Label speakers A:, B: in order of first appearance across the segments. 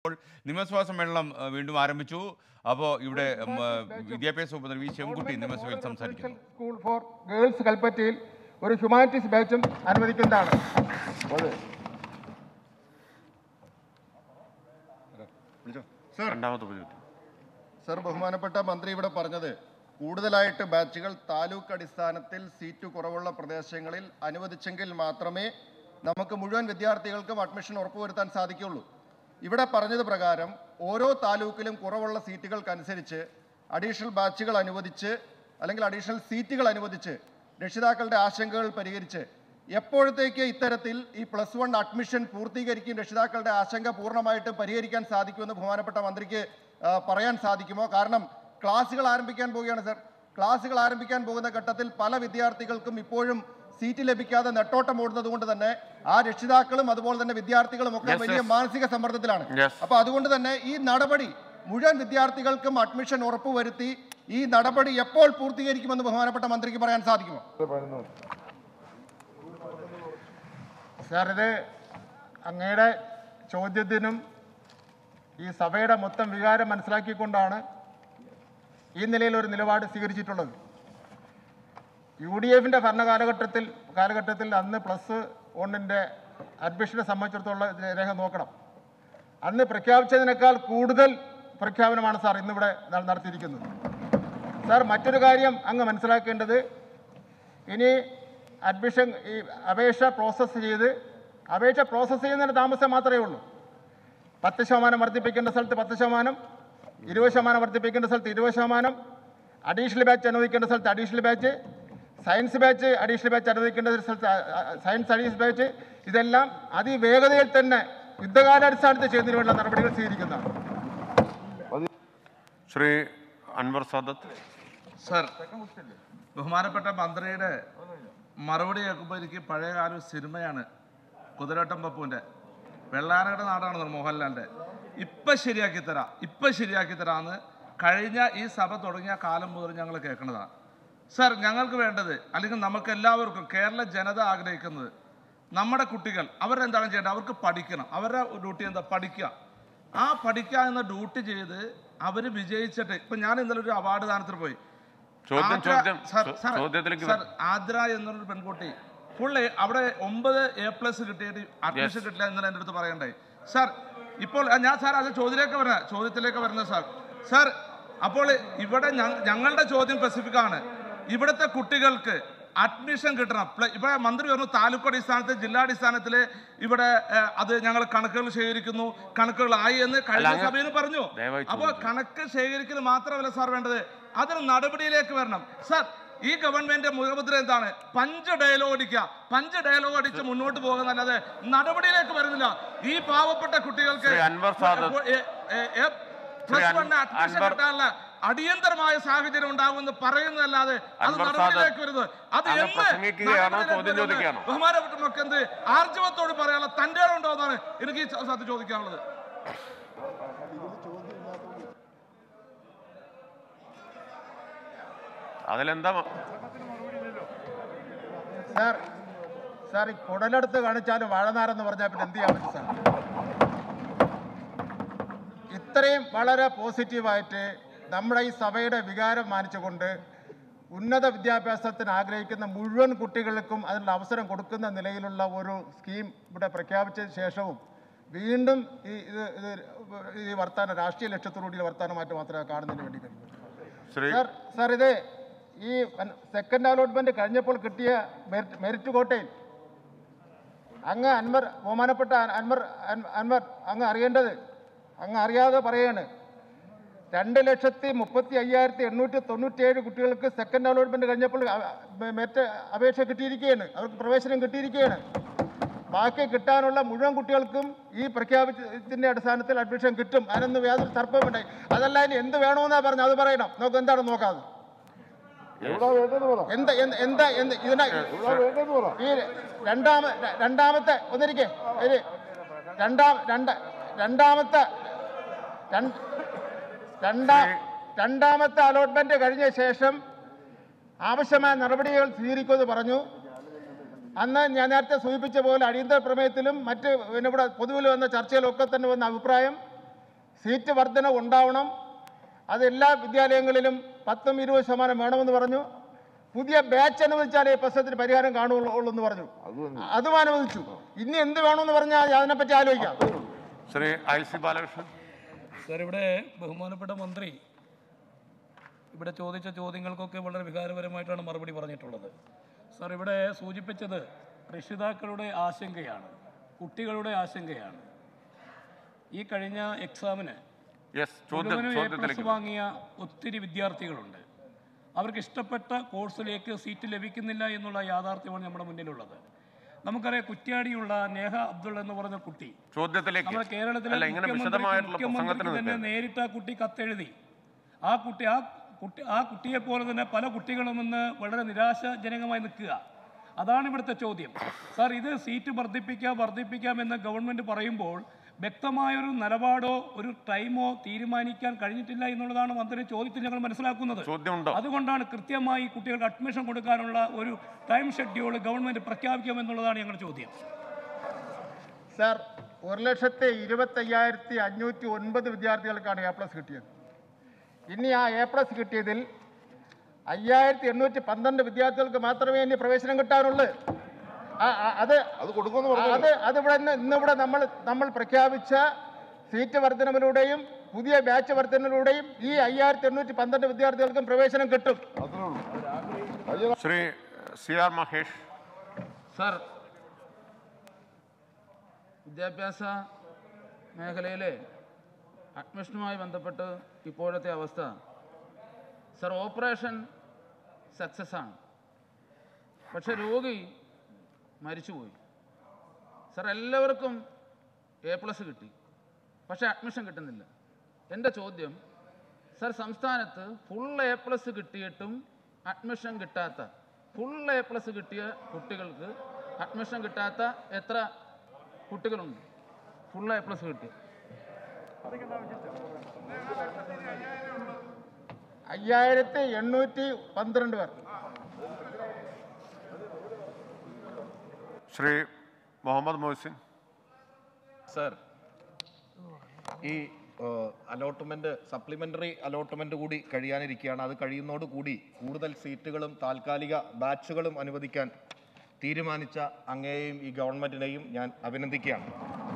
A: ഇപ്പോൾ നിയമസഭാ സമ്മേളനം ആ, വീണ്ടും ആരംഭിച്ചു അപ്പോൾ ഇവിടെ ഉം, ആ, വിദ്യാഭ്യാസ ഉപമന്ത്രി വി ശിവൻകുട്ടി നിയമസഭയിൽ സംസാരിക്കുന്നു
B: സ്കൂൾ ഫോർ ഗേൾസ് കൽപ്പറ്റയിൽ ഒരു ഹ്യൂമാനിറ്റീസ് ബാച്ചും അനുവദിക്കുന്നതാണ്
C: രണ്ടാമത്തെ ചോദ്യം
D: സർ ബഹുമാനപ്പെട്ട മന്ത്രി ഇവിടെ പറഞ്ഞത് കൂടുതലായിട്ട് ബാച്ചുകൾ താലൂക്ക് അടിസ്ഥാനത്തിൽ സീറ്റ് കുറവുള്ള പ്രദേശങ്ങളിൽ അനുവദിച്ചെങ്കിൽ മാത്രമേ നമുക്ക് മുഴുവൻ വിദ്യാർത്ഥികൾക്കും അഡ്മിഷൻ ഉറപ്പുവരുത്താൻ സാധിക്കുള്ളൂ ഇവിടെ പറഞ്ഞത് പ്രകാരം ഓരോ താലൂക്കിലും കുറവുള്ള സീറ്റുകൾക്കനുസരിച്ച് അഡീഷണൽ ബാച്ചുകൾ അനുവദിച്ച് അല്ലെങ്കിൽ അഡീഷണൽ സീറ്റുകൾ അനുവദിച്ച് രക്ഷിതാക്കളുടെ ആശങ്കകൾ പരിഹരിച്ച് എപ്പോഴത്തേക്ക് ഇത്തരത്തിൽ ഈ പ്ലസ് വൺ അഡ്മിഷൻ പൂർത്തീകരിക്കും രക്ഷിതാക്കളുടെ ആശങ്ക പൂർണ്ണമായിട്ടും പരിഹരിക്കാൻ സാധിക്കുമെന്ന് ബഹുമാനപ്പെട്ട മന്ത്രിക്ക് ആ, പറയാൻ സാധിക്കുമോ കാരണം ക്ലാസ്സുകൾ ആരംഭിക്കാൻ പോവുകയാണ് സർ ക്ലാസ്സുകൾ ആരംഭിക്കാൻ പോകുന്ന ഘട്ടത്തിൽ പല വിദ്യാർത്ഥികൾക്കും ഇപ്പോഴും സീറ്റ് ലഭിക്കാതെ നെട്ടോട്ടം ഓടുന്നത് കൊണ്ട് തന്നെ ആ രക്ഷിതാക്കളും അതുപോലെ തന്നെ വിദ്യാർത്ഥികളും ഒക്കെ
C: Yes,
D: വലിയ
C: yes.
D: മാനസിക സമ്മർദ്ദത്തിലാണ്
C: Yes.
D: അപ്പൊ അതുകൊണ്ട് തന്നെ ഈ നടപടി മുഴുവൻ വിദ്യാർത്ഥികൾക്കും അഡ്മിഷൻ ഉറപ്പുവരുത്തി ഈ നടപടി എപ്പോൾ പൂർത്തീകരിക്കുമെന്ന് ബഹുമാനപ്പെട്ട മന്ത്രിക്ക് പറയാൻ സാധിക്കുമോ
B: സാർ ഇത് അങ്ങയുടെ ചോദ്യത്തിനും ഈ സഭയുടെ മൊത്തം വികാരം മനസ്സിലാക്കിക്കൊണ്ടാണ് ഈ നിലയിൽ ഒരു നിലപാട് സ്വീകരിച്ചിട്ടുള്ളത് യു ഡി എഫിൻ്റെ ഭരണ കാലഘട്ടത്തിൽ കാലഘട്ടത്തിൽ അന്ന് പ്ലസ് വണ്ണിൻ്റെ അഡ്മിഷനെ സംബന്ധിച്ചിടത്തോളം ഇതിനെ രേഖ നോക്കണം അന്ന് പ്രഖ്യാപിച്ചതിനേക്കാൾ കൂടുതൽ പ്രഖ്യാപനമാണ് സാർ ഇന്നിവിടെ ന- നടത്തിയിരിക്കുന്നത് സാർ മറ്റൊരു കാര്യം അങ്ങ് മനസ്സിലാക്കേണ്ടത് ഇനി അഡ്മിഷൻ ഈ അപേക്ഷ പ്രോസസ്സ് ചെയ്ത് അപേക്ഷ പ്രോസസ്സ് ചെയ്യുന്നതിന് താമസം മാത്രമേ ഉള്ളൂ പത്ത് ശതമാനം വർദ്ധിപ്പിക്കേണ്ട സ്ഥലത്ത് പത്ത് ശതമാനം ഇരുപത് ശതമാനം വർദ്ധിപ്പിക്കേണ്ട സ്ഥലത്ത് ഇരുപത് ശതമാനം അഡീഷണൽ ബാച്ച് അനുവദിക്കേണ്ട സ്ഥലത്ത് additional batch science batch additional batch അനുവദിക്കേണ്ട സ്ഥലത്ത് അ- അ- സയൻസ് അഡീഷണൽ ബാച്ച് ഇതെല്ലാം അതിവേഗതയിൽ തന്നെ യുദ്ധകാലാടിസ്ഥാനത്തിൽ ചെയ്യുന്നതിന് വേണ്ട നടപടികൾ സ്വീകരിക്കുന്നതാണ്
C: ശ്രീ അൻവർ സാദത്ത്
E: സർ ബഹുമാനപ്പെട്ട മന്ത്രിയുടെ മറുപടി കേൾക്കുമ്പോൾ എനിക്ക് പഴയകാല ഒരു സിനിമയാണ് കുതിരവട്ടം പപ്പുവിൻ്റെ വെള്ളാനയുടെ നാടാണ് മോഹൻലാലിൻ്റെ ഇപ്പം ശരിയാക്കി തരാം ഇപ്പം ശരിയാക്കി തരാമെന്ന് കഴിഞ്ഞ ഈ സഭ തുടങ്ങിയ കാലം മുതൽ ഞങ്ങൾ കേൾക്കുന്നതാണ് സർ ഞങ്ങൾക്ക് വേണ്ടത് അല്ലെങ്കിൽ നമുക്ക് എല്ലാവർക്കും കേരള ജനത ആഗ്രഹിക്കുന്നത് നമ്മുടെ കുട്ടികൾ അവരെന്താണ് ചെയ്യേണ്ടത് അവർക്ക് പഠിക്കണം അവരുടെ ഡ്യൂട്ടി എന്താ പഠിക്കുക ആ പഠിക്കുക എന്ന ഡ്യൂട്ടി ചെയ്ത് അവർ വിജയിച്ചിട്ട് ഇപ്പം ഞാൻ ഇന്നലെ ഒരു അവാർഡ് ദാനത്തിന് പോയി
C: ചോദ്യം
E: ആദ്ര-
C: ചോദ്യം
E: സർ,
C: ചോ-
E: സർ,
C: ചോദ്യത്തിലേക്ക്
E: സർ, ആദ്ര എന്നൊരു പെൺകുട്ടി ഫുള്ള് അവിടെ ഒമ്പത് എ പ്ലസ് കിട്ടിയിട്ട് അഡ്മിഷൻ കിട്ടില്ല എന്നാണ് എൻ്റെ അടുത്ത് പറയണ്ടായി സാർ ഇപ്പോൾ ആ, ഞാൻ സാർ അത് ചോദ്യത്തിലേക്ക് വരാം ചോദ്യത്തിലേക്ക് വരുന്നത് സാർ സാർ അപ്പോൾ ഇവിടെ ഞ- ഞങ്ങളുടെ ചോദ്യം സ്പെസിഫിക് ആണ് ഇവിടുത്തെ കുട്ടികൾക്ക് അഡ്മിഷൻ കിട്ടണം പ്ല- ഇവിടെ മന്ത്രി പറഞ്ഞു താലൂക്ക് അടിസ്ഥാനത്തിൽ ജില്ലാടിസ്ഥാനത്തിൽ ഇവിടെ ഏ, അത് ഞങ്ങൾ കണക്കുകൾ ശേഖരിക്കുന്നു കണക്കുകളായി എന്ന് കഴിഞ്ഞ
C: അങ്ങ്
E: സഭയിൽ പറഞ്ഞു
C: ദയവായി
E: അപ്പോൾ കണക്ക് ശേഖരിക്കൽ മാത്രമല്ല സാർ വേണ്ടത് അതിന് നടപടിയിലേക്ക് വരണം സാർ ഈ ഗവൺമെന്റ് മുഖമുദ്ര എന്താണ് പഞ്ച് ഡയലോഗ് അടിക്കുക പഞ്ച് ഡയലോഗ് അടിച്ച് മുന്നോട്ട് പോകുന്നല്ലാതെ നടപടിയിലേക്ക് വരുന്നില്ല ഈ പാവപ്പെട്ട കുട്ടികൾക്ക്
C: ശ്രീ അൻവർ സാദത്ത്.
E: ഏ- ഏ- ഏ- plus
C: ശ്രീ അൻ-
E: one admission
C: അൻവർ-
E: കിട്ടാനുള്ള അടിയന്തരമായ സാഹചര്യം ഉണ്ടാകുമെന്ന് പറയുന്നതല്ലാതെ അത്
C: അൻവർ
E: നടപടിയിലേക്ക്
C: സാദത്ത്
E: വരുന്നത് അത്
C: അങ്ങ്
E: എന്ന്
C: പ്രസംഗിക്കുകയാണോ,
E: നടപടിയിലേക്ക്
C: ചോദ്യം
E: വരുന്നത്
C: ചോദിക്കുകയാണോ?
E: ബഹുമാനപ്പെട്ട നമുക്ക് എന്ത് ആർജവത്തോട് പറയാനുള്ള തന്റെ ഉണ്ടോ എന്നാണ് എനിക്ക് ഈ സത്യം ചോദിക്കാനുള്ളത്
C: അതിലെന്താ മ-
B: സാർ സാർ ഈ കുടലെടുത്ത് കാണിച്ചാലും വാഴനാരെന്ന് പറഞ്ഞാൽ പിന്നെ എന്ത് ചെയ്യാൻ പറ്റും സാർ ഇത്രയും വളരെ പോസിറ്റീവായിട്ട് നമ്മുടെ ഈ സഭയുടെ വികാരം മാനിച്ചുകൊണ്ട് ഉന്നത വിദ്യാഭ്യാസത്തിന് ആഗ്രഹിക്കുന്ന മുഴുവൻ കുട്ടികൾക്കും അതിനുള്ള അവസരം കൊടുക്കുന്ന നിലയിലുള്ള ഒരു സ്കീം ഇവിടെ പ്രഖ്യാപിച്ചതിന് ശേഷവും വീണ്ടും ഈ ഇത് ഇത് ഈ വർത്തമാനം രാഷ്ട്രീയ ലക്ഷ്യത്തോടുകൂടിയ വർത്തമാനമായിട്ട് മാത്രമേ കാണുന്നതിന് വേണ്ടി കഴിയൂ
C: ശ്രീ
B: സാർ സാർ ഇത് ഈ സെക്കൻഡ് അലോട്ട്മെന്റ് കഴിഞ്ഞപ്പോൾ കിട്ടിയ മെറിറ്റ് മെറിറ്റ് കോട്ടയിൽ അങ്ങ് അൻവർ ബഹുമാനപ്പെട്ട അൻവർ അൻ- അൻവർ അങ്ങ് അറിയേണ്ടത് അങ്ങ് അറിയാതെ പറയാണ് രണ്ട് ലക്ഷത്തി മുപ്പത്തി അയ്യായിരത്തി എണ്ണൂറ്റി തൊണ്ണൂറ്റിയേഴ് കുട്ടികൾക്ക് സെക്കൻഡ് അലോട്ട്മെന്റ് കഴിഞ്ഞപ്പോൾ അ- മെ- മെറിറ്റ് അപേക്ഷ കിട്ടിയിരിക്കുകയാണ് അവർക്ക് പ്രവേശനം കിട്ടിയിരിക്കുകയാണ് ബാക്കി കിട്ടാനുള്ള മുഴുവൻ കുട്ടികൾക്കും ഈ പ്രഖ്യാപിച്ചതിന്റെ അടിസ്ഥാനത്തിൽ അഡ്മിഷൻ കിട്ടും അതിനൊന്നും യാതൊരു തർക്കവുമില്ല അതല്ല ഇനി എന്ത് വേണമെന്നാ പറഞ്ഞു അത് പറയണം നമുക്ക് എന്താണ് നോക്കാതെ എന്താ എന്ത് എന്താ എന്ത് ഇതിനെ ഈ രണ്ടാമ ര- രണ്ടാമത്തെ ഒന്നിരിക്കെ ഒരു രണ്ടാം രണ്ട് രണ്ടാമത്തെ രണ്ട് രണ്ടാം രണ്ടാമത്തെ അലോട്ട്മെന്റ് കഴിഞ്ഞ ശേഷം ആവശ്യമായ നടപടികൾ സ്വീകരിക്കുമെന്ന് പറഞ്ഞു അന്ന് ഞാൻ നേരത്തെ സൂചിപ്പിച്ച പോലെ അടിയന്തര പ്രമേയത്തിലും മറ്റ് പിന്നെ ഇവിടെ പൊതുവിൽ വന്ന ചർച്ചയിലൊക്കെ തന്നെ വന്ന അഭിപ്രായം സീറ്റ് വർധന ഉണ്ടാവണം അത് എല്ലാ വിദ്യാലയങ്ങളിലും പത്തും ഇരുപത് ശതമാനം വേണമെന്ന് പറഞ്ഞു പുതിയ ബാച്ച് അനുവദിച്ചാലേ ഈ പ്രശ്നത്തിന് പരിഹാരം കാണുള്ളൂ എന്ന് പറഞ്ഞു അതും അനുവദിച്ചു ഇനി എന്ത് വേണമെന്ന് പറഞ്ഞാൽ അതിനെപ്പറ്റി ആലോചിക്കാം
C: Shri I C Balakrishnan
F: sir ഇവിടെ ബഹുമാനപ്പെട്ട മന്ത്രി ഇവിടെ ചോദിച്ച ചോദ്യങ്ങൾക്കൊക്കെ വളരെ വികാരപരമായിട്ടാണ് മറുപടി പറഞ്ഞിട്ടുള്ളത് സാർ ഇവിടെ സൂചിപ്പിച്ചത് രക്ഷിതാക്കളുടെ ആശങ്കയാണ് കുട്ടികളുടെ ആശങ്കയാണ് ഈ കഴിഞ്ഞ എക്സാമിന്
C: യെസ് ചോദ്യം
F: മുഴുവനും എ പ്ലസ്
C: ചോദ്യത്തിലേക്ക്
F: വാങ്ങിയ ഒത്തിരി വിദ്യാർത്ഥികളുണ്ട് അവർക്ക് ഇഷ്ടപ്പെട്ട കോഴ്സിലേക്ക് സീറ്റ് ലഭിക്കുന്നില്ല എന്നുള്ള യാഥാർത്ഥ്യമാണ് നമ്മുടെ മുന്നിലുള്ളത് നമുക്കറിയാം കുറ്റ്യാടിയുള്ള നേഹ അബ്ദുൾ എന്ന് പറഞ്ഞ കുട്ടി
C: ചോദ്യത്തിലേക്ക്
F: നമ്മുടെ കേരളത്തിലെ
C: അല്ല ഇങ്ങനെ
F: മുഖ്യമന്ത്രിക്ക്
C: വിശദമായിട്ടുള്ള പ്രസംഗത്തിന്
F: മുഖ്യമന്ത്രിക്ക് തന്നെ
C: നിൽക്കുക
F: നേരിട്ട് ആ കുട്ടി കത്തെഴുതി ആ കുട്ടി ആ കുട്ടി ആ കുട്ടിയെ പോലെ തന്നെ പല കുട്ടികളും ഇന്ന് വളരെ നിരാശാജനകമായി നിൽക്കുക അതാണ് ഇവിടുത്തെ ചോദ്യം സാർ ഇത് സീറ്റ് വർദ്ധിപ്പിക്കാം വർദ്ധിപ്പിക്കാം എന്ന് ഗവൺമെന്റ് പറയുമ്പോൾ വ്യക്തമായൊരു നിലപാടോ ഒരു ടൈമോ തീരുമാനിക്കാൻ കഴിഞ്ഞിട്ടില്ല എന്നുള്ളതാണ് മന്ത്രി ചോദ്യത്തിൽ ഞങ്ങൾ മനസ്സിലാക്കുന്നത്
C: ചോദ്യമുണ്ടോ
F: അതുകൊണ്ടാണ് കൃത്യമായി കുട്ടികൾക്ക് അഡ്മിഷൻ കൊടുക്കാനുള്ള ഒരു ടൈം ഷെഡ്യൂൾ ഗവൺമെന്റ് പ്രഖ്യാപിക്കാമെന്നുള്ളതാണ് ഞങ്ങളുടെ ചോദ്യം
B: സാർ ഒരു ലക്ഷത്തി ഇരുപത്തയ്യായിരത്തി അഞ്ഞൂറ്റി ഒൻപത് വിദ്യാർത്ഥികൾക്കാണ് എ പ്ലസ് കിട്ടിയത് ഇനി ആ എ പ്ലസ് കിട്ടിയതിൽ അയ്യായിരത്തി എണ്ണൂറ്റി പന്ത്രണ്ട് വിദ്യാർത്ഥികൾക്ക് മാത്രമേ ഇനി പ്രവേശനം കിട്ടാനുള്ളൂ ആ, ആ, അത്
G: അത് കൊടുക്കുമെന്ന്
B: ആ, അത് അതിവിടെ ഇന്ന് ഇന്നിവിടെ നമ്മൾ നമ്മൾ പ്രഖ്യാപിച്ച സീറ്റ് വർധനവിലൂടെയും പുതിയ ബാച്ച് വർധനവിലൂടെയും ഈ അയ്യായിരത്തി എണ്ണൂറ്റി പന്ത്രണ്ട് വിദ്യാർത്ഥികൾക്കും പ്രവേശനം കിട്ടും
G: മാത്രമേ ഉള്ളൂ
C: Shri C R Mahesh
H: sir വിദ്യാഭ്യാസ മേഖലയിലെ അഡ്മിഷനുമായി ബന്ധപ്പെട്ട് ഇപ്പോഴത്തെ അവസ്ഥ സർ ഓപ്പറേഷൻ സക്സസ് ആണ് പക്ഷെ രോഗി മരിച്ചുപോയി സർ എല്ലാവർക്കും എ പ്ലസ് കിട്ടി പക്ഷേ അഡ്മിഷൻ കിട്ടുന്നില്ല എൻ്റെ ചോദ്യം സർ സംസ്ഥാനത്ത് ഫുൾ എ പ്ലസ് കിട്ടിയിട്ടും അഡ്മിഷൻ കിട്ടാത്ത ഫുൾ എ പ്ലസ് കിട്ടിയ കുട്ടികൾക്ക് അഡ്മിഷൻ കിട്ടാത്ത എത്ര കുട്ടികളുണ്ട് ഫുൾ എ പ്ലസ് കിട്ടി
B: അയ്യായിരത്തി എണ്ണൂറ്റി പന്ത്രണ്ട് പേർ
C: ശ്രീ മുഹമ്മദ് മൊഹസിൻ
D: സർ ഈ അലോട്ട്മെന്റ് സപ്ലിമെന്ററി അലോട്ട്മെന്റ് കൂടി കഴിയാനിരിക്കുകയാണ് അത് കഴിയുന്നതോട് കൂടി കൂടുതൽ സീറ്റുകളും താൽക്കാലിക ബാച്ചുകളും അനുവദിക്കാൻ തീരുമാനിച്ച അങ്ങയെയും ഈ ഗവൺമെന്റിനെയും ഞാൻ അഭിനന്ദിക്കുകയാണ്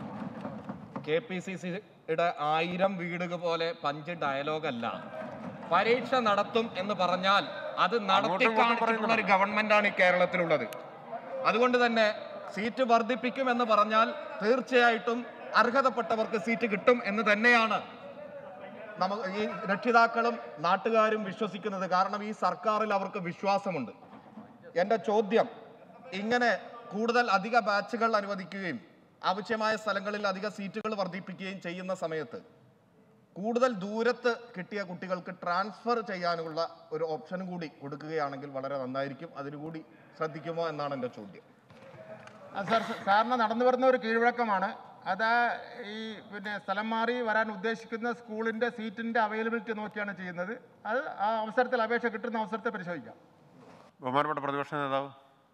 D: കെ പി സി സിയുടെ ആയിരം വീടുക പോലെ പഞ്ച് ഡയലോഗ് അല്ല പരീക്ഷ നടത്തും എന്ന് പറഞ്ഞാൽ അത് നടത്തി
C: ഇങ്ങോട്ടും
D: കാണിച്ചിട്ടുള്ള ഒരു ഗവൺമെന്റാണ് ഈ കേരളത്തിലുള്ളത് അതുകൊണ്ട് തന്നെ സീറ്റ് വർദ്ധിപ്പിക്കും എന്ന് പറഞ്ഞാൽ തീർച്ചയായിട്ടും അർഹതപ്പെട്ടവർക്ക് സീറ്റ് കിട്ടും എന്ന് തന്നെയാണ് നമുക്ക് ഈ രക്ഷിതാക്കളും നാട്ടുകാരും വിശ്വസിക്കുന്നത് കാരണം ഈ സർക്കാരിൽ അവർക്ക് വിശ്വാസമുണ്ട് എൻ്റെ ചോദ്യം ഇങ്ങനെ കൂടുതൽ അധിക ബാച്ചുകൾ അനുവദിക്കുകയും ആവശ്യമായ സ്ഥലങ്ങളിൽ അധിക സീറ്റുകൾ വർദ്ധിപ്പിക്കുകയും ചെയ്യുന്ന സമയത്ത് കൂടുതൽ ദൂരത്ത് കിട്ടിയ കുട്ടികൾക്ക് ട്രാൻസ്ഫർ ചെയ്യാനുള്ള ഒരു ഓപ്ഷനും കൂടി കൊടുക്കുകയാണെങ്കിൽ വളരെ നന്നായിരിക്കും അതിനുകൂടി ശ്രദ്ധിക്കുമോ എന്നാണ് എൻ്റെ ചോദ്യം
B: അത് സാർ സാറിന് നടന്നു വരുന്ന ഒരു കീഴ്വഴക്കമാണ് അത് ഈ പിന്നെ സ്ഥലം മാറി വരാൻ ഉദ്ദേശിക്കുന്ന സ്കൂളിൻ്റെ സീറ്റിൻ്റെ അവൈലബിലിറ്റി നോക്കിയാണ് ചെയ്യുന്നത് അത് ആ അവസരത്തിൽ അപേക്ഷ കിട്ടുന്ന അവസരത്തെ പരിശോധിക്കാം
C: ബഹുമാനപ്പെട്ട പ്രതിപക്ഷ നേതാവ്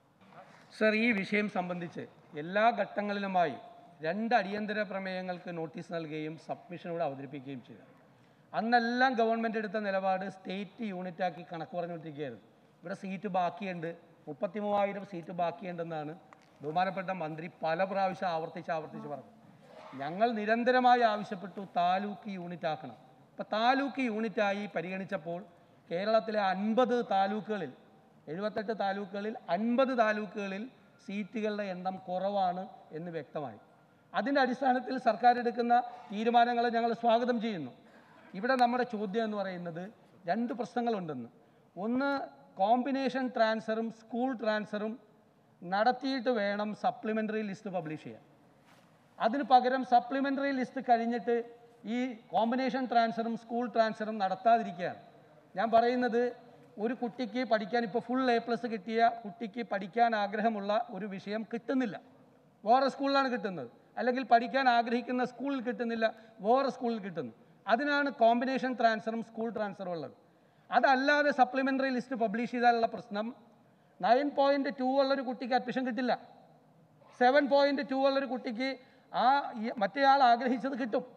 I: സർ ഈ വിഷയം സംബന്ധിച്ച് എല്ലാ ഘട്ടങ്ങളിലുമായി രണ്ട് അടിയന്തര പ്രമേയങ്ങൾക്ക് നോട്ടീസ് നൽകുകയും സബ്മിഷനോട് അവതരിപ്പിക്കുകയും ചെയ്തു അന്നെല്ലാം ഗവൺമെൻറ് എടുത്ത നിലപാട് സ്റ്റേറ്റ് യൂണിറ്റാക്കി കണക്ക് പറഞ്ഞുകൊണ്ടിരിക്കുകയായിരുന്നു ഇവിടെ സീറ്റ് ബാക്കിയുണ്ട് മുപ്പത്തി മൂവായിരം സീറ്റ് ബാക്കിയുണ്ടെന്നാണ് ബഹുമാനപ്പെട്ട മന്ത്രി പല പ്രാവശ്യം ആവർത്തിച്ച് ആവർത്തിച്ച് പറഞ്ഞു ഞങ്ങൾ നിരന്തരമായി ആവശ്യപ്പെട്ടു താലൂക്ക് യൂണിറ്റ് ആക്കണം ഇപ്പം താലൂക്ക് യൂണിറ്റായി പരിഗണിച്ചപ്പോൾ കേരളത്തിലെ അൻപത് താലൂക്കുകളിൽ എഴുപത്തെട്ട് താലൂക്കുകളിൽ അൻപത് താലൂക്കുകളിൽ സീറ്റുകളുടെ എണ്ണം കുറവാണ് എന്ന് വ്യക്തമായി അതിൻ്റെ അടിസ്ഥാനത്തിൽ സർക്കാർ എടുക്കുന്ന തീരുമാനങ്ങളെ ഞങ്ങൾ സ്വാഗതം ചെയ്യുന്നു ഇവിടെ നമ്മുടെ ചോദ്യം എന്ന് പറയുന്നത് രണ്ട് പ്രശ്നങ്ങളുണ്ടെന്ന് ഒന്ന് കോമ്പിനേഷൻ ട്രാൻസ്ഫറും സ്കൂൾ ട്രാൻസ്ഫറും നടത്തിയിട്ട് വേണം സപ്ലിമെൻ്ററി ലിസ്റ്റ് പബ്ലിഷ് ചെയ്യാൻ അതിന് പകരം സപ്ലിമെൻ്ററി ലിസ്റ്റ് കഴിഞ്ഞിട്ട് ഈ കോമ്പിനേഷൻ ട്രാൻസ്ഫറും സ്കൂൾ ട്രാൻസ്ഫറും നടത്താതിരിക്കുകയാണ് ഞാൻ പറയുന്നത് ഒരു കുട്ടിക്ക് പഠിക്കാൻ ഇപ്പോൾ ഫുൾ എ പ്ലസ് കിട്ടിയ കുട്ടിക്ക് പഠിക്കാൻ ആഗ്രഹമുള്ള ഒരു വിഷയം കിട്ടുന്നില്ല വേറെ സ്കൂളിലാണ് കിട്ടുന്നത് അല്ലെങ്കിൽ പഠിക്കാൻ ആഗ്രഹിക്കുന്ന സ്കൂളിൽ കിട്ടുന്നില്ല വേറെ സ്കൂളിൽ കിട്ടുന്നു അതിനാണ് കോമ്പിനേഷൻ ട്രാൻസ്ഫറും സ്കൂൾ ട്രാൻസ്ഫറും ഉള്ളത് അതല്ലാതെ സപ്ലിമെൻ്ററി ലിസ്റ്റ് പബ്ലിഷ് ചെയ്താലുള്ള പ്രശ്നം നയൻ പോയിൻറ്റ് ടു ഉള്ളൊരു കുട്ടിക്ക് അഡ്മിഷൻ കിട്ടില്ല സെവൻ പോയിന്റ് ടു ഉള്ളൊരു കുട്ടിക്ക് ആ ഈ മറ്റേയാൾ ആഗ്രഹിച്ചത് കിട്ടും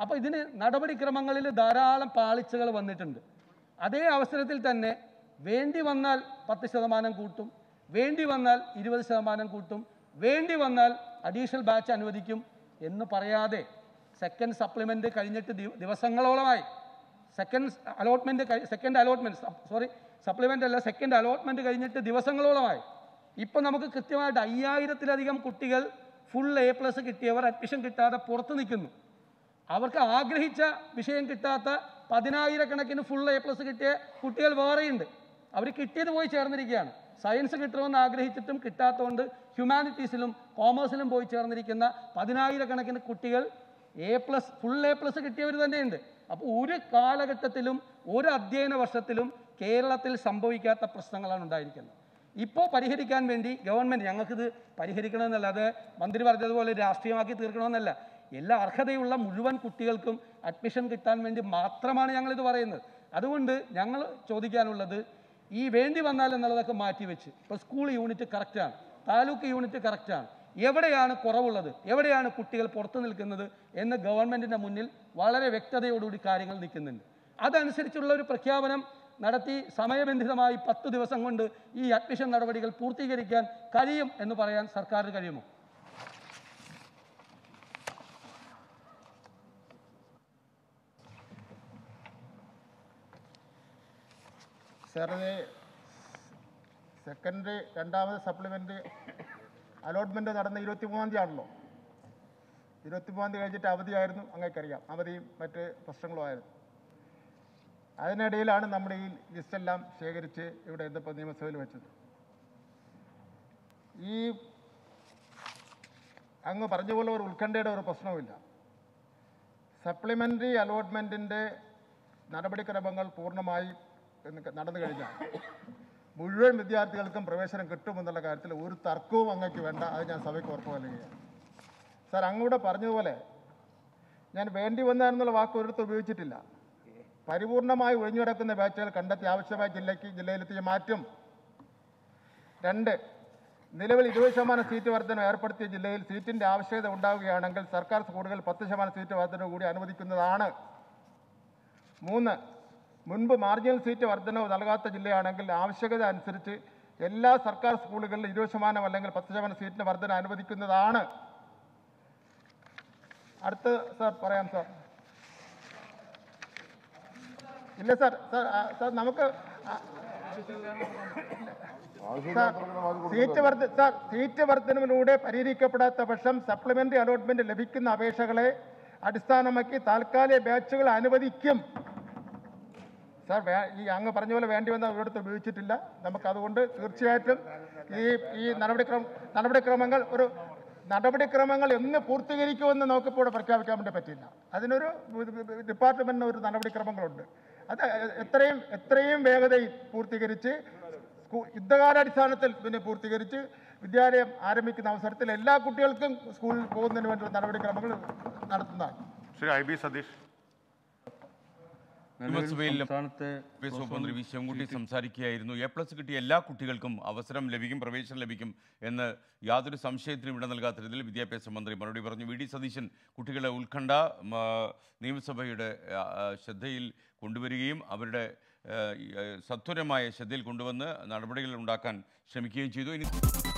I: അപ്പോൾ ഇതിന് നടപടിക്രമങ്ങളിൽ ധാരാളം പാളിച്ചകൾ വന്നിട്ടുണ്ട് അതേ അവസരത്തിൽ തന്നെ വേണ്ടി വന്നാൽ പത്ത് ശതമാനം കൂട്ടും വേണ്ടി വന്നാൽ ഇരുപത് ശതമാനം കൂട്ടും വേണ്ടി വന്നാൽ അഡീഷണൽ ബാച്ച് അനുവദിക്കും എന്ന് പറയാതെ സെക്കൻഡ് സപ്ലിമെൻ്റ് കഴിഞ്ഞിട്ട് ദിവ- ദിവസങ്ങളോളമായി second allotment second allotment sorry supplement അല്ല സെക്കൻഡ് അലോട്ട്മെൻറ്റ് കഴിഞ്ഞിട്ട് ദിവസങ്ങളോളമായി ഇപ്പം നമുക്ക് കൃത്യമായിട്ട് അയ്യായിരത്തിലധികം കുട്ടികൾ ഫുൾ എ പ്ലസ് കിട്ടിയവർ അഡ്മിഷൻ കിട്ടാതെ പുറത്ത് നിൽക്കുന്നു അവർക്ക് ആഗ്രഹിച്ച വിഷയം കിട്ടാത്ത പതിനായിരക്കണക്കിന് ഫുൾ എ പ്ലസ് കിട്ടിയ കുട്ടികൾ വേറെയുണ്ട് അവർ കിട്ടിയത് പോയി ചേർന്നിരിക്കുകയാണ് സയൻസ് കിട്ടണമെന്ന് ആഗ്രഹിച്ചിട്ടും കിട്ടാത്തതുകൊണ്ട് ഹ്യൂമാനിറ്റീസിലും കോമേഴ്സിലും പോയി ചേർന്നിരിക്കുന്ന പതിനായിരക്കണക്കിന് കുട്ടികൾ A plus full A plus കിട്ടിയവർ തന്നെയുണ്ട് അപ്പോൾ ഒരു കാലഘട്ടത്തിലും ഒരു അധ്യയന വർഷത്തിലും കേരളത്തിൽ സംഭവിക്കാത്ത പ്രശ്നങ്ങളാണ് ഉണ്ടായിരിക്കുന്നത് ഇപ്പോൾ പരിഹരിക്കാൻ വേണ്ടി ഗവൺമെൻറ് ഞങ്ങൾക്കിത് പരിഹരിക്കണമെന്നല്ലാതെ മന്ത്രി പറഞ്ഞതുപോലെ രാഷ്ട്രീയമാക്കി തീർക്കണമെന്നല്ല എല്ലാ അർഹതയുള്ള മുഴുവൻ കുട്ടികൾക്കും അഡ്മിഷൻ കിട്ടാൻ വേണ്ടി മാത്രമാണ് ഞങ്ങളിത് പറയുന്നത് അതുകൊണ്ട് ഞങ്ങൾ ചോദിക്കാനുള്ളത് ഈ വേണ്ടി വന്നാൽ എന്നുള്ളതൊക്കെ മാറ്റിവെച്ച് ഇപ്പോൾ സ്കൂൾ യൂണിറ്റ് കറക്റ്റാണ് താലൂക്ക് യൂണിറ്റ് കറക്റ്റാണ് എവിടെയാണ് കുറവുള്ളത് എവിടെയാണ് കുട്ടികൾ പുറത്തു നിൽക്കുന്നത് എന്ന് ഗവൺമെൻറ്റിൻ്റെ മുന്നിൽ വളരെ വ്യക്തതയോടുകൂടി കാര്യങ്ങൾ നിൽക്കുന്നുണ്ട് അതനുസരിച്ചുള്ള ഒരു പ്രഖ്യാപനം നടത്തി സമയബന്ധിതമായി പത്ത് ദിവസം കൊണ്ട് ഈ അഡ്മിഷൻ നടപടികൾ പൂർത്തീകരിക്കാൻ കഴിയും എന്ന് പറയാൻ സർക്കാരിന് കഴിയുമോ
B: സാർ ഇത് സെക്കൻഡ് രണ്ടാമത് സപ്ലിമെൻ്റ് അലോട്ട്മെൻറ്റ് നടന്ന ഇരുപത്തി മൂന്നാം തീയതി ആണല്ലോ ഇരുപത്തി മൂന്നാം തീയതി കഴിഞ്ഞിട്ട് അവധിയായിരുന്നു അങ്ങേക്കറിയാം അവധിയും മറ്റ് പ്രശ്നങ്ങളുമായിരുന്നു അതിനിടയിലാണ് നമ്മുടെ ഈ ലിസ്റ്റെല്ലാം ശേഖരിച്ച് ഇവിടെ ഇന്നിപ്പോൾ നിയമസഭയിൽ വെച്ചത് ഈ അങ്ങ് പറഞ്ഞ പോലെ ഒരു ഉത്കണ്ഠയുടെ ഒരു പ്രശ്നവുമില്ല സപ്ലിമെൻ്ററി അലോട്ട്മെൻറ്റിൻ്റെ നടപടിക്രമങ്ങൾ പൂർണ്ണമായി എന്ന് നടന്നു കഴിഞ്ഞാൽ മുഴുവൻ വിദ്യാർത്ഥികൾക്കും പ്രവേശനം കിട്ടുമെന്നുള്ള കാര്യത്തിൽ ഒരു തർക്കവും അങ്ങക്ക് വേണ്ട അത് ഞാൻ സഭയ്ക്ക് ഉറപ്പ് നൽകുകയാണ് സാർ അങ്ങൂടെ പറഞ്ഞതുപോലെ ഞാൻ വേണ്ടി വന്നതെന്നുള്ള വാക്ക് ഒരിടത്തും ഉപയോഗിച്ചിട്ടില്ല പരിപൂർണമായി ഒഴിഞ്ഞു കിടക്കുന്ന ബാച്ചുകൾ കണ്ടെത്തി ആവശ്യമായ ജില്ലയ്ക്ക് ജില്ലയിലെത്തിയ മാറ്റും രണ്ട് നിലവിൽ ഇരുപത് ശതമാനം സീറ്റ് വർധന ഏർപ്പെടുത്തിയ ജില്ലയിൽ സീറ്റിന്റെ ആവശ്യകത ഉണ്ടാവുകയാണെങ്കിൽ സർക്കാർ സ്കൂളുകൾ പത്ത് ശതമാനം സീറ്റ് വർധന കൂടി അനുവദിക്കുന്നതാണ് മൂന്ന് മുൻപ് മാർജിനൽ സീറ്റ് വർധനവ് നൽകാത്ത ജില്ലയാണെങ്കിൽ ആവശ്യകത അനുസരിച്ച് എല്ലാ സർക്കാർ സ്കൂളുകളിലും ഇരുപത് ശതമാനം അല്ലെങ്കിൽ പത്ത് ശതമാനം സീറ്റിന് വർധന അനുവദിക്കുന്നതാണ് അടുത്ത സാർ പറയാം സാർ ഇല്ല സാർ സാർ ആ, സാർ നമുക്ക് ആ, സാർ, സീറ്റ് വർദ്ധ സാർ സീറ്റ് വർധനവിലൂടെ പരിഹരിക്കപ്പെടാത്ത പക്ഷം സപ്ലിമെന്ററി അലോട്ട്മെന്റ് ലഭിക്കുന്ന അപേക്ഷകളെ അടിസ്ഥാനമാക്കി താൽക്കാലിക ബാച്ചുകൾ അനുവദിക്കും സാർ വേ- ഈ അങ്ങ് പറഞ്ഞ പോലെ വേണ്ടി വന്ന ഒരിടത്ത് ഉപയോഗിച്ചിട്ടില്ല നമുക്ക് അതുകൊണ്ട് തീർച്ചയായിട്ടും ഈ ഈ നടപടിക്രമ നടപടിക്രമങ്ങൾ ഒരു നടപടിക്രമങ്ങൾ എന്ന് പൂർത്തീകരിക്കുമെന്ന് നമുക്കിപ്പോൾ ഇവിടെ പ്രഖ്യാപിക്കാൻ വേണ്ടി പറ്റില്ല അതിനൊരു ഡിപ്പാർട്ട്മെന്റിന് ഒരു നടപടിക്രമങ്ങളുണ്ട് അത് എത്രയും എത്രയും വേഗതയിൽ പൂർത്തീകരിച്ച് സ്കൂ- യുദ്ധകാലാടിസ്ഥാനത്തിൽ പിന്നെ പൂർത്തീകരിച്ച് വിദ്യാലയം ആരംഭിക്കുന്ന അവസരത്തിൽ എല്ലാ കുട്ടികൾക്കും സ്കൂളിൽ പോകുന്നതിന് വേണ്ടി നടപടിക്രമങ്ങൾ നടത്തുന്നതാണ്
C: ശ്രീ ഐ ബി സതീഷ്
A: നിയമസഭയിൽ വിദ്യാഭ്യാസ വകുപ്പ് മന്ത്രി വി ശിവൻകുട്ടി സംസാരിക്കുകയായിരുന്നു എ പ്ലസ് കിട്ടിയ എല്ലാ കുട്ടികൾക്കും അവസരം ലഭിക്കും പ്രവേശനം ലഭിക്കും എന്ന് യാതൊരു സംശയത്തിനും ഇട നൽകാത്ത രീതിയിൽ വിദ്യാഭ്യാസ മന്ത്രി മറുപടി പറഞ്ഞു വി ഡി സതീശൻ കുട്ടികളുടെ ഉത്കണ്ഠ മ, നിയമസഭയുടെ ആ, ആ, ശ്രദ്ധയിൽ കൊണ്ടുവരികയും അവരുടെ ആ, ഈ, ആ, സത്വരമായ ശ്രദ്ധയിൽ കൊണ്ടുവന്ന് നടപടികൾ ഉണ്ടാക്കാൻ ശ്രമിക്കുകയും ചെയ്തു ഇനി